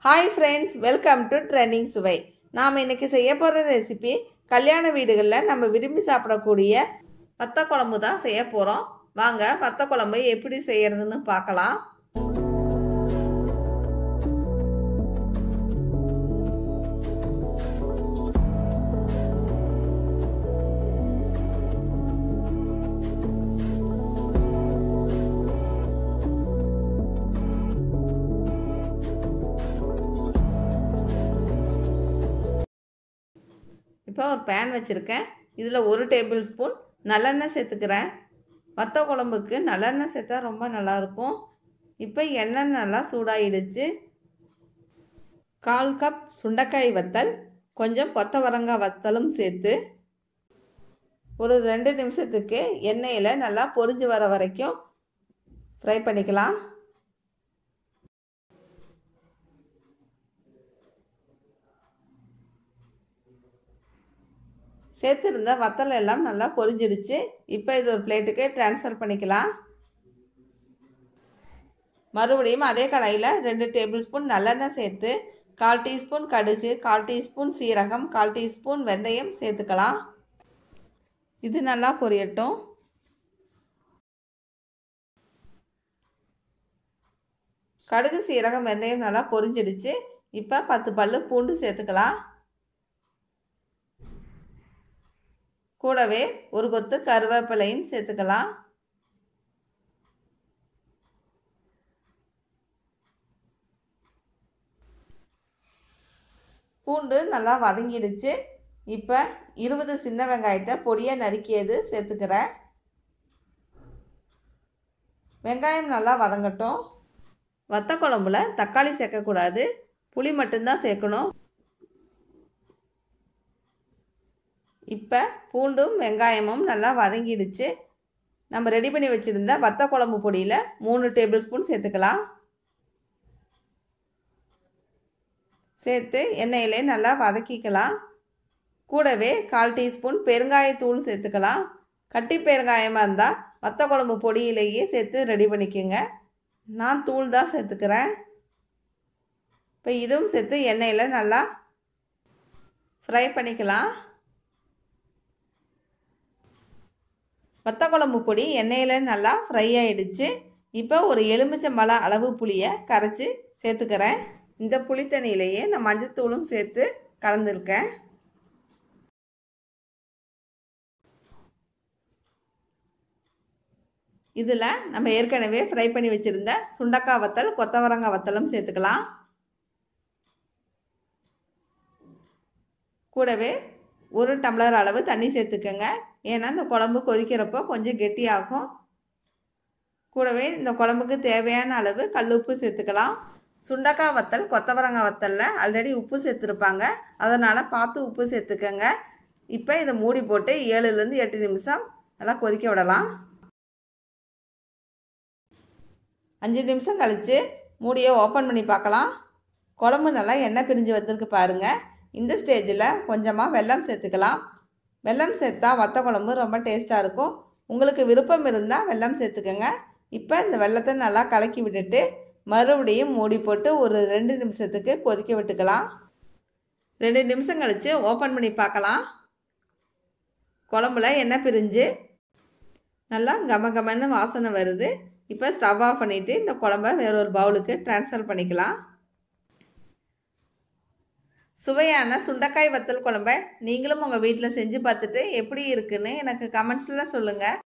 hi friends welcome to trending சுவை நாம் இன்றைக்கி செய்ய போகிற ரெசிபி கல்யாண வீடுகளில் நம்ம விரும்பி சாப்பிடக்கூடிய வத்த குழம்பு தான் செய்ய போகிறோம் வாங்க வத்த குழம்பு எப்படி செய்யறதுன்னு பார்க்கலாம் இப்போ ஒரு பேன் வச்சுருக்கேன் இதில் ஒரு டேபிள் ஸ்பூன் நல்லெண்ணெய் சேர்த்துக்கிறேன் வத்த குழம்புக்கு நல்லெண்ணெய் சேர்த்தா ரொம்ப நல்லாயிருக்கும் இப்போ எண்ணெய் நல்லா சூடாகிடுச்சு கால் கப் சுண்டைக்காய் வத்தல் கொஞ்சம் கொத்தவரங்காய் வத்தலும் சேர்த்து ஒரு ரெண்டு நிமிஷத்துக்கு எண்ணெயில் நல்லா பொரிஞ்சு வர வரைக்கும் ஃப்ரை பண்ணிக்கலாம் சேர்த்துருந்த வத்தல் எல்லாம் நல்லா பொரிஞ்சிடுச்சு இப்போ இது ஒரு பிளேட்டுக்கு ட்ரான்ஸ்ஃபர் பண்ணிக்கலாம் மறுபடியும் அதே கடாயில் ரெண்டு டேபிள் ஸ்பூன் நல்லெண்ணெய் சேர்த்து கால் டீஸ்பூன் கடுகு கால் டீஸ்பூன் சீரகம் கால் டீஸ்பூன் வெந்தயம் சேர்த்துக்கலாம் இது நல்லா பொரியட்டும் கடுகு சீரகம் வெந்தயம் நல்லா பொரிஞ்சிடுச்சு இப்போ பத்து பல்லு பூண்டு சேர்த்துக்கலாம் கூடவே ஒரு கொத்து கருவேப்பிலையும் சேர்த்துக்கலாம் பூண்டு நல்லா வதங்கிடுச்சு இப்போ இருபது சின்ன வெங்காயத்தை பொடியாக நறுக்கியது சேர்த்துக்கிறேன் வெங்காயம் நல்லா வதங்கட்டும் வத்த குழம்புல தக்காளி சேர்க்கக்கூடாது புளி மட்டும்தான் சேர்க்கணும் இப்போ பூண்டும் வெங்காயமும் நல்லா வதங்கிடுச்சு நம்ம ரெடி பண்ணி வச்சுருந்த வத்த குழம்பு பொடியில் மூணு டேபிள் ஸ்பூன் சேர்த்துக்கலாம் சேர்த்து எண்ணெயிலே நல்லா வதக்கிக்கலாம் கூடவே கால் டீஸ்பூன் பெருங்காயத்தூள் சேர்த்துக்கலாம் கட்டி பெருங்காயமாக இருந்தால் வத்த குழம்பு பொடியிலேயே சேர்த்து ரெடி பண்ணிக்கோங்க நான் தூள் தான் சேர்த்துக்கிறேன் இப்போ இதுவும் சேர்த்து எண்ணெயில் நல்லா ஃப்ரை பண்ணிக்கலாம் வத்த குழம்பு பொடி எண்ணெயில் நல்லா ஃப்ரை ஆகிடுச்சு இப்போ ஒரு எலுமிச்சம்பழம் அளவு புளியை கரைச்சி சேர்த்துக்கிறேன் இந்த புளி தண்ணியிலேயே நான் மஞ்சத்தூளும் சேர்த்து கலந்துருக்கேன் இதில் நம்ம ஏற்கனவே ஃப்ரை பண்ணி வச்சுருந்த சுண்டக்காய் வத்தல் கொத்தவரங்காய் வத்தலும் சேர்த்துக்கலாம் கூடவே ஒரு டம்ளர் அளவு தண்ணி சேர்த்துக்கோங்க ஏன்னா இந்த குழம்பு கொதிக்கிறப்போ கொஞ்சம் கெட்டியாகும் கூடவே இந்த குழம்புக்கு தேவையான அளவு கல் உப்பு சேர்த்துக்கலாம் சுண்டக்காய் வத்தல் கொத்தவரங்காய் வத்தலில் ஆல்ரெடி உப்பு சேர்த்துருப்பாங்க அதனால் பார்த்து உப்பு சேர்த்துக்கோங்க இப்போ இதை மூடி போட்டு ஏழுலேருந்து எட்டு நிமிஷம் நல்லா கொதிக்க விடலாம் அஞ்சு நிமிஷம் கழித்து மூடியை ஓப்பன் பண்ணி பார்க்கலாம் குழம்பு நல்லா எண்ணெய் பிரிஞ்சு வந்திருக்கு பாருங்கள் இந்த ஸ்டேஜில் கொஞ்சமாக வெல்லம் சேர்த்துக்கலாம் வெல்லம் சேர்த்தா வத்த குழம்பு ரொம்ப டேஸ்ட்டாக இருக்கும் உங்களுக்கு விருப்பம் இருந்தால் வெல்லம் சேர்த்துக்கோங்க இப்போ இந்த வெள்ளத்தை நல்லா கலக்கி விட்டுட்டு மறுபடியும் மூடி போட்டு ஒரு ரெண்டு நிமிஷத்துக்கு கொதிக்க விட்டுக்கலாம் ரெண்டு நிமிஷம் கழித்து ஓப்பன் பண்ணி பார்க்கலாம் குழம்புல எண்ணெய் பிரிஞ்சு நல்லா கம கமன்னு வாசனை வருது இப்போ ஸ்டவ் ஆஃப் பண்ணிவிட்டு இந்த குழம்ப வேறொரு பவுலுக்கு ட்ரான்ஸ்ஃபர் பண்ணிக்கலாம் சுவையான சுண்டைக்காய் வத்தல் குழம்ப நீங்களும் உங்கள் வீட்டில் செஞ்சு பார்த்துட்டு எப்படி இருக்குன்னு எனக்கு கமெண்ட்ஸில் சொல்லுங்கள்